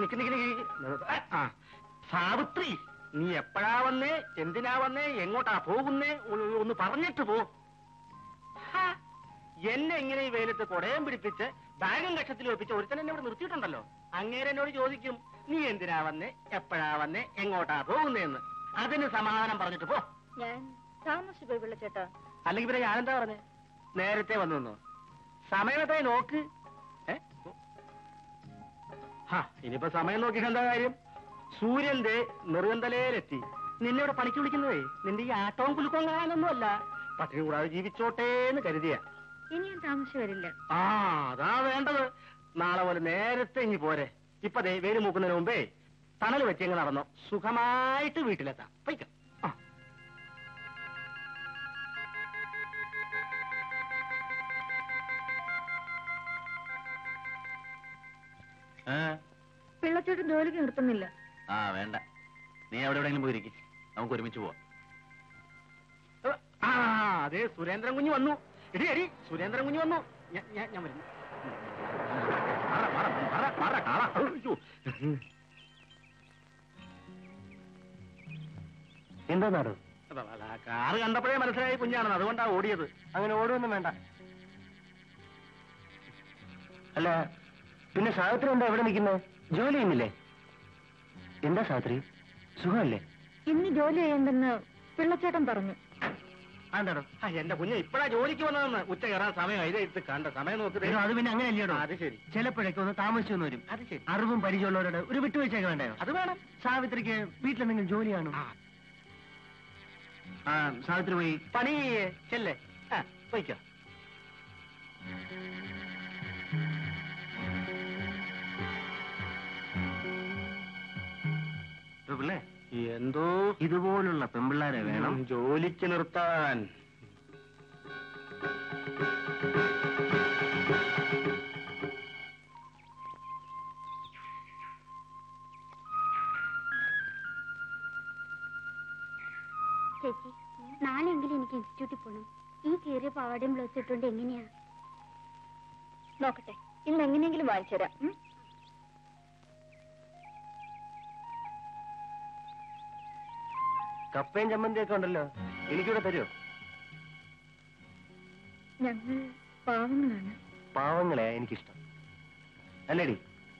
നിക്ക് നിക്ക് നിക്ക് നിക്ക്. ആ, ആ. സാവിത്രി നീ എപ്പോഴാ വന്നേ എന്തിനാ വന്നേ എങ്ങോട്ടാ പോകുന്നേ ഒന്ന് ഒന്ന് പറഞ്ഞിട്ട് പോ ഹാ, എന്നെ ഇങ്ങനെ ഈ വെയിലത്ത് കൊടയം പിടിപ്പിച്ച് ബാഗും കക്ഷത്തിൽ ഒപ്പിച്ച് ഒരുത്തൻ എന്നെ ഇവിടെ നിർത്തിയിട്ടുണ്ടല്ലോ അങ്ങേരെ എന്നോട് ചോദിക്കും നീ എന്തിനാ വന്നേ എപ്പോഴാ വന്നേ എങ്ങോട്ടാ പോകുന്നേന്ന് അതിന് സമാധാനം പറഞ്ഞിട്ട് പോ ഞാൻ താമസിച്ചു പോയി വിളിച്ചേട്ടാ അല്ലെങ്കിൽ പിന്നെ ഞാനെന്താ പറഞ്ഞേ നേരത്തെ വന്നു നിന്നോ സമയത്തെ നോക്ക് ഏ? ഹാ ഇനിയിപ്പോ സമയം നോക്കി എന്താ കാര്യം സൂര്യന്റെ നെറുകന്തലയിലെത്തി നിന്നെ ഇവിടെ പണിക്ക് വിളിക്കുന്നതേ നിന്റെ ഈ ആട്ടവും കുലുക്കവും കാണാനൊന്നുമല്ല പട്ടിണി കൂടാതെ ജീവിച്ചോട്ടേ എന്ന് കരുതിയ ഇനി ഞാൻ താമസിച്ചു വരില്ല ആ അതാ വേണ്ടത് നാളെ പോലെ നേരത്തെ ഇനി പോരെ ഇപ്പൊ ദേ വേര് മൂക്കുന്നതിന് മുമ്പേ തണൽ വെച്ചെങ്ങ് നടന്നോ സുഖമായിട്ട് വീട്ടിലെത്താം പൈക്കാം ആ പിള്ളച്ചേട്ടൻ ജോലിക്ക് നിർത്തുന്നില്ല ആ വേണ്ട നീ അവിടെ എവിടെയെങ്കിലും പോയിരിക്കും നമുക്ക് ഒരുമിച്ച് പോവാം ആ അതെ സുരേന്ദ്രൻ കുഞ്ഞ് വന്നു എടി എടി സുരേന്ദ്രൻ കുഞ്ഞ് വന്നു ഞാൻ ഞാൻ ഞാൻ വരുന്നു മാറ, മാറ, മാറ, മാറ, കാള. അയ്യോ. എന്താ നാട് അല്ല, അല്ല, കാറ് കണ്ടപ്പോഴേ മനസ്സിലായി കുഞ്ഞാണെന്ന് അതുകൊണ്ടാ ഓടിയത് അങ്ങനെ ഓടുമൊന്നും വേണ്ട അല്ല പിന്നെ സാവിത്രി എന്താ എവിടെ നിൽക്കുന്നത് ജോലി ചെയ്യുന്നില്ലേ എന്താ സാവിത്രി സുഖമല്ലേ ഇന്ന് ജോലി ചെയ്യണ്ടെന്ന് പിള്ളച്ചേട്ടൻ പറഞ്ഞു അതെന്താടോ ആ, എന്റെ കുഞ്ഞ് ഇപ്പഴാ ജോലിക്ക് വന്നതെന്ന് ഉച്ച കയറാൻ സമയം ഇത് എടുത്ത് കണ്ട സമയം നോക്ക് ദേ. അത് പിന്നെ അങ്ങനെ അല്ലയോ അത് ശരി ചിലപ്പോഴൊക്കെ ഒന്ന് താമസിച്ചു എന്ന് വരും അത് ശരി അറിവും പരിചയമുള്ളവരോട് ഒരു വിട്ടുവീഴ്ചയൊക്കെ വേണ്ടയോ അത് വേണം സാവിത്രിക്ക് വീട്ടിലെന്തെങ്കിലും ജോലി കാണും ആ, ആ സാവിത്രി പോയി പണി ചെല്ലേ ആ പോയിക്കോ പിള്ളേ എന്തോ ഇതുപോലുള്ള പെമ്പിള്ളാരെ വേണം ജോലിക്ക് നിർത്താൻ ചേച്ചി നാളെയെങ്കിലും എനിക്ക് ഇൻസ്റ്റിറ്റ്യൂട്ടിൽ പോകണം ഈ കീറിയ പാവാടയും ബ്ലൗസ് ഇട്ടുകൊണ്ട് എങ്ങനെയാ നോക്കട്ടെ ഇന്ന് എങ്ങനെയെങ്കിലും വാങ്ങിച്ചു തരാം ഉം? കപ്പയും ചമ്മന്തിയൊക്കെ ഉണ്ടല്ലോ എനിക്കിവിടെ തരുമോ ഞങ്ങൾ പാവങ്ങളാണ് പാവങ്ങളെ എനിക്കിഷ്ടം അല്ലേടി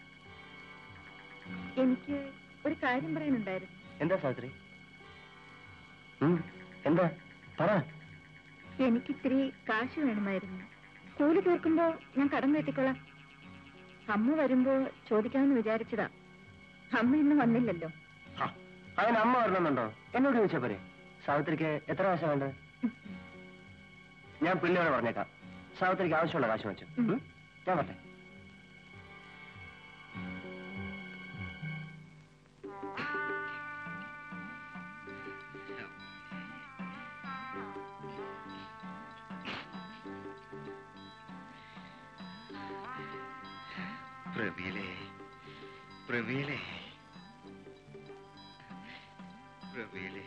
എനിക്ക് ഒരു കാര്യം പറയാനുണ്ടായിരുന്നു എന്താ സാവിത്രി ഉം, എന്താ പറ എനിക്കിത്തിരി കാശ് വേണമായിരുന്നു കൂലി തീർക്കുമ്പോ ഞാൻ കടം കെട്ടിക്കൊള്ളാം അമ്മ വരുമ്പോ ചോദിക്കാമെന്ന് വിചാരിച്ചതാ അമ്മ ഇന്ന് വന്നില്ലല്ലോ ആ, അതിന് അമ്മ വരണമെന്നുണ്ടോ എന്നോട് ചോദിച്ചാ പോരെ സാവിത്രിക്ക് എത്ര കാശാ വേണ്ടത് ഞാൻ പിള്ളയോട് പറഞ്ഞേക്കാം സാവിത്രിക്ക് ആവശ്യമുള്ള കാശ് വെച്ചു ഉം. ഞാൻ പറ്റേ പ്രമീലേ പ്രമീലേ പ്രമീലേ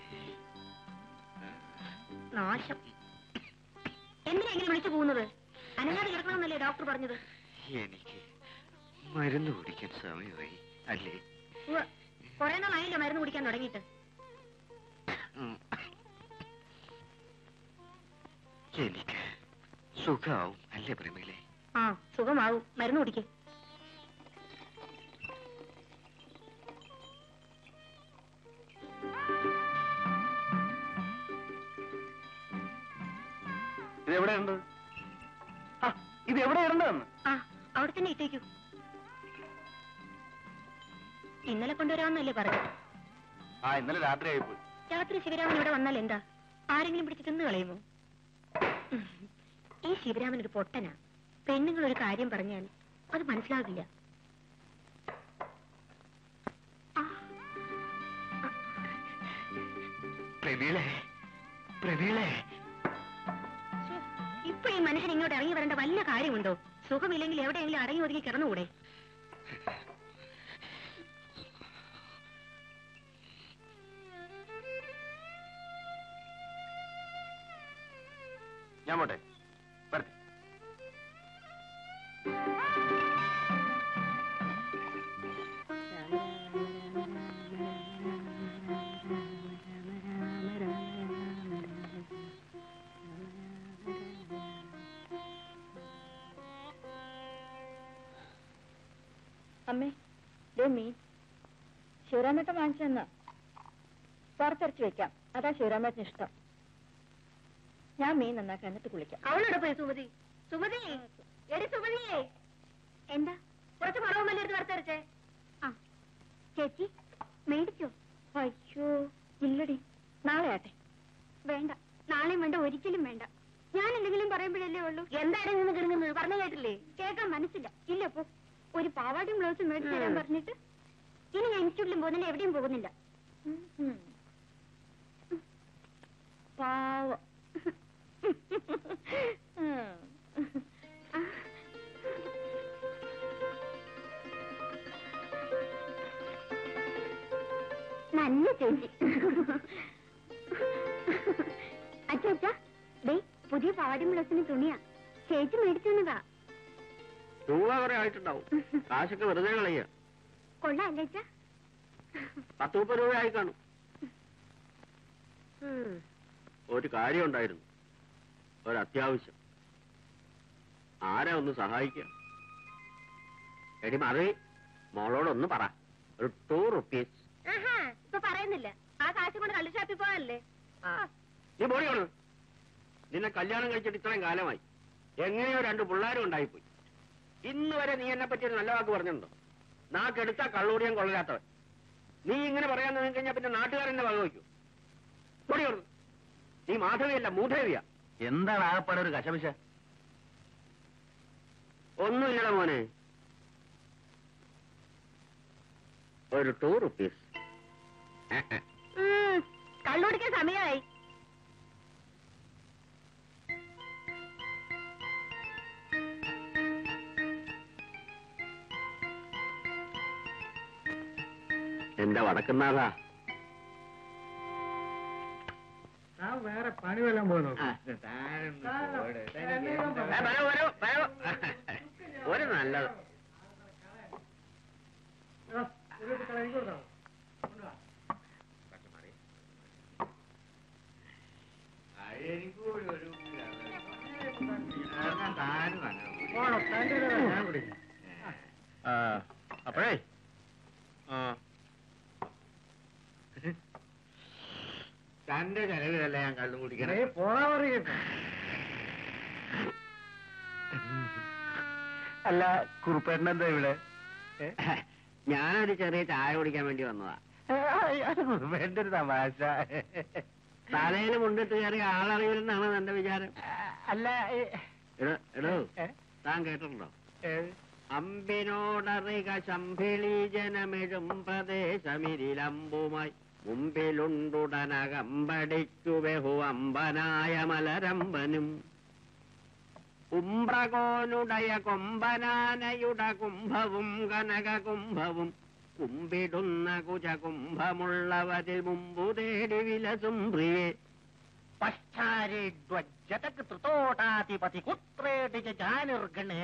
നാശം എന്തിനാ ഇങ്ങനെ വിളിച്ചു പോകുന്നത് അനങ്ങാതെ കിടക്കണമെന്നല്ലേ ഡോക്ടർ പറഞ്ഞത് എനിക്ക് മരുന്ന് കുടിക്കാൻ സമയമായി അല്ലേ കുറെ നാളായില്ലോ മരുന്ന് കുടിക്കാൻ തുടങ്ങിയിട്ട് ഉം. എനിക്ക് സുഖാവും അല്ലേ പ്രമീലേ ആ സുഖമാവും മരുന്ന് കുടിക്കേ ഇത് എവിടെയുണ്ട് ആ, ഇത് എവിടെ ഇടണ്ടെന്ന് ആ അവിടെ തന്നെ ഇട്ടേക്കൂ ഇന്നലെ കൊണ്ടുവരാമെന്നല്ലേ പറഞ്ഞത് ആ ഇന്നലെ രാത്രി ആയിപ്പോയി രാത്രി ശിവരാമൻ ഇവിടെ വന്നാൽ എന്താ ആരെങ്കിലും പിടിച്ച് തിന്നു കളയുമോ ഉം. ഈ ശിവരാമൻ ഒരു പൊട്ടനാ പെണ്ണുങ്ങൾ ഒരു കാര്യം പറഞ്ഞാൽ അത് മനസ്സിലാകില്ല ആ, പ്രമീളേ പ്രമീളേ ശ്ശേ, ഇപ്പൊ ഈ മനുഷ്യൻ ഇങ്ങോട്ട് ഇറങ്ങി വരേണ്ട വല്ല കാര്യമുണ്ടോ സുഖമില്ലെങ്കിൽ എവിടെയെങ്കിലും അടങ്ങി ഒതുങ്ങി കിടന്നുകൂടെ ഞാൻ പോട്ടെ വരട്ടെ അമ്മേ ദേ മീൻ ശിവരാമേട്ടൻ വാങ്ങിച്ചു തന്ന വറുത്തരച്ച് വെക്കാം അതാ ശിവരാമേട്ടന് ഇഷ്ടം ഞാൻ മീൻ നന്നാക്കാം എന്നിട്ട് കുളിക്കാം അവളോട് പോയി സുമതി സുമതി എടി സുമതിയേ എന്താ കുറച്ച് മുളകും മല്ലി എടുത്ത് വറുത്തരച്ചേ ആ ചേച്ചി മേടിച്ചോ അയ്യോ ഇല്ലടി നാളെ ആട്ടെ വേണ്ട നാളെയും വേണ്ട ഒരിക്കലും വേണ്ട ഞാൻ എന്തെങ്കിലും പറയുമ്പോഴല്ലേ ഉള്ളൂ എന്തായാലും നിന്ന് കിടങ്ങുന്നത് പറഞ്ഞു കേട്ടില്ലേ കേൾക്കാൻ മനസ്സില്ല ഇല്ല പോ ഒരു പാവാടിയും ബ്ലൗസും മേടിച്ചു തരാൻ പറഞ്ഞിട്ട് ഇനി ഞാൻ ഇൻസ്റ്റിറ്റ്യൂട്ടിലും പോകുന്നില്ല എവിടെയും പോകുന്നില്ല ഉം, ഉം. പാവം ഉം. നല്ല ചേച്ചി അച്ഛാ അച്ഛാ ദേ പുതിയ പാവാടിയും ബ്ലൗസിന് തുണിയാ ചേച്ചി മേടിച്ചു തന്നതാ രൂപ കുറെ ആയിട്ടുണ്ടാവും കാശൊക്കെ വെറുതെ കളയുക കൊള്ളാല്ലേ അച്ഛാ പത്ത് മുപ്പത് രൂപ ആയി കാണും ഒരു കാര്യം ഉണ്ടായിരുന്നു ഒരു അത്യാവശ്യം ആരാ ഒന്ന് സഹായിക്കുക എടി മറി മോളോടൊന്ന് പറ ഒരു ടൂ റുപ്പീസ് ആഹാ ഇപ്പൊ പറയുന്നില്ല ആ കാശ് കൊണ്ട് കള്ളു ഷാപ്പിൽ പോകാനല്ലേ നീ പോടി കൊണ്ട് നിന്നെ കല്യാണം കഴിച്ചിട്ട് ഇത്രയും കാലമായി എങ്ങനെയോ രണ്ട് പിള്ളേരും ഉണ്ടായിപ്പോയി ഇന്ന് വരെ നീ എന്നെ പറ്റി ഒരു നല്ല വാക്ക് പറഞ്ഞിട്ടുണ്ടോ നാക്കെടുത്താ കള്ളൂടിയാൻ കൊള്ളരാത്തവൻ നീ ഇങ്ങനെ പറയാൻ നിന്ന് കഴിഞ്ഞാൽ പിന്നെ നാട്ടുകാരെന്നെ വകവയ്ക്കൂ പൊടി കൊണ്ട് നീ മാധവിയല്ല മൂധവിയാ എന്താണ് ആകപ്പാടെ ഒരു കശപിശ ഒന്നുമില്ലട മോനെ ഒരു ടൂ റുപ്പീസ് കള്ളുടിക്കാൻ സമയമായി എന്റെ വടക്കുന്നാഥാ വേറെ പണി വല്ലതും പോയി നോക്ക്. ഏ, വരൂ, വരൂ, വരൂ. ഒരു നല്ലത് പോണം, തന്റെ ഒരു ഞാൻ കുടിക്കാം. അപ്പോഴേ തന്റെ ചെലവിലല്ല ഞാൻ കള്ളു കുടിക്കണേ ഏയ് പോടാ പറയട്ടെ അല്ല കുറുപ്പേട്ടൻ എന്താ ഇവിടെ ഞാനൊരു ചെറിയ ചായ കുടിക്കാൻ വേണ്ടി വന്നതാ കുറുപ്പേട്ടന്റെ ഒരു തമാശ തലയിൽ മുണ്ടിട്ട് കയറി ആളറിയില്ലെന്നാണ് എന്റെ വിചാരം അല്ല എടോ എടോ ഏ? താൻ കേട്ടിട്ടുണ്ടോ അമ്പിനോടറിക ശംഭിളി ജനമെഴും പ്രദേശമിരിലമ്പുമായി മുമ്പിലുണ്ടുടനകമ്പടിക്കു ബഹു അമ്പനായ മലരമ്പനും ഉംബ്രകോനുടയ കൊമ്പനാനയുട കുംഭവും കനക കുംഭവും കുമ്പിടുന്ന കുജ കുംഭമുള്ളവരിൽ മുമ്പു തേടി വിലസും പ്രിയേ പശ്ചാരിഡ്വജതക് ത്രിതോടാധിപതി കുത്രേടി ജാനിർഗണേ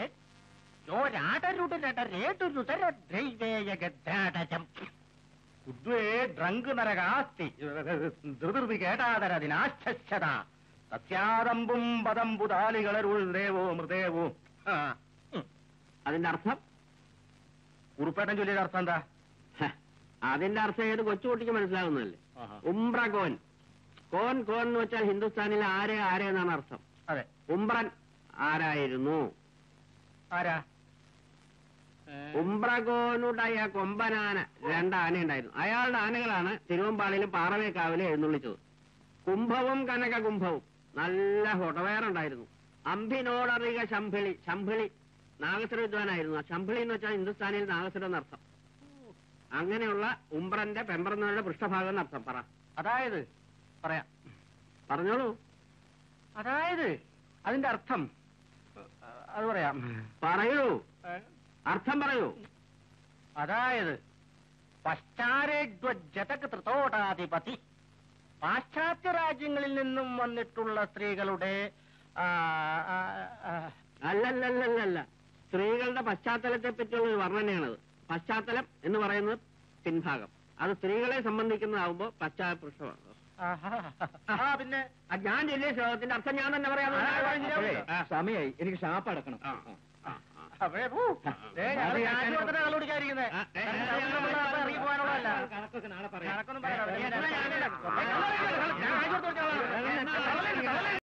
യോരാടരുടരേടുരുതരദ്രൈവേയഗദ്ധാടജം ഉദ്വേ ഡ്രങ്ക് നരകാസ്തി ധൃതി കേട്ടാതരതിനാശ്ചത സത്യാദമ്പും പദംബുദാലികളരുൾ ദേവോ മൃദേവോ ആ, ഉം. അതിന്റെ അർത്ഥം കുറുപ്പേട്ടൻ ചൊല്ലിയുടെ അർത്ഥം എന്താ ഹ, അതിന്റെ അർത്ഥം ഏത് കൊച്ചുകുട്ടിക്ക് മനസ്സിലാവുന്നതല്ലേ ആഹാ. ഉംബ്രകോൻ കോൻ കോൻ എന്ന് വെച്ചാൽ ഹിന്ദുസ്ഥാനിൽ ആരെ ആരെ എന്നാണ് അർത്ഥം അതെ ഉംബ്രൻ ആരായിരുന്നു ആരാ ഉംബ്രകോനുടയ കൊമ്പനാന രണ്ട് ആന ഉണ്ടായിരുന്നു അയാളുടെ ആനകളാണ് തിരുവമ്പാളിയിലും പാറമേക്കാവിലും എഴുന്നള്ളിച്ചത് കുംഭവും കനക കുംഭവും നല്ല ഹൊടവേറുണ്ടായിരുന്നു അമ്പിനോടറിക ശംഭിളി ശംഭിളി നാഗസ്വര വിദ്വാനായിരുന്നു ആ ശംഭിളി എന്ന് വെച്ചാൽ ഹിന്ദുസ്ഥാനിയിൽ നാഗസ്വരം എന്നർത്ഥം അങ്ങനെയുള്ള ഉംബ്രന്റെ പെമ്പറന്നവരുടെ പൃഷ്ഠഭാഗം എന്നർത്ഥം പറ അതായത് പറയാം പറഞ്ഞോളൂ അതായത് അതിന്റെ അർത്ഥം അത് പറയാം പറയൂ അർത്ഥം പറയൂ അതായത് പശ്ചാരേഡ്വജതക് ത്രിതോടാധിപതി പാശ്ചാത്യ രാജ്യങ്ങളിൽ നിന്നും വന്നിട്ടുള്ള സ്ത്രീകളുടെ ആ, ആ, ആ, അല്ലല്ലല്ലല്ല സ്ത്രീകളുടെ പശ്ചാത്തലത്തെ പറ്റിയുള്ള ഒരു വർണ്ണനയാണത് പശ്ചാത്തലം എന്ന് പറയുന്നത് പിൻഭാഗം അത് സ്ത്രീകളെ സംബന്ധിക്കുന്നതാവുമ്പോ പശ്ചാത്തലം ആഹാ. ആ പിന്നെ ഞാൻ ചൊല്ലിയ ശ്ലോകത്തിന്റെ അർത്ഥം ഞാൻ തന്നെ പറയാം ആ, ആ, ശരിയാവും. സമയായി എനിക്ക് ഷാപ്പ് അടക്കണം ആ, ആ, ആ. അവേ, ഊ.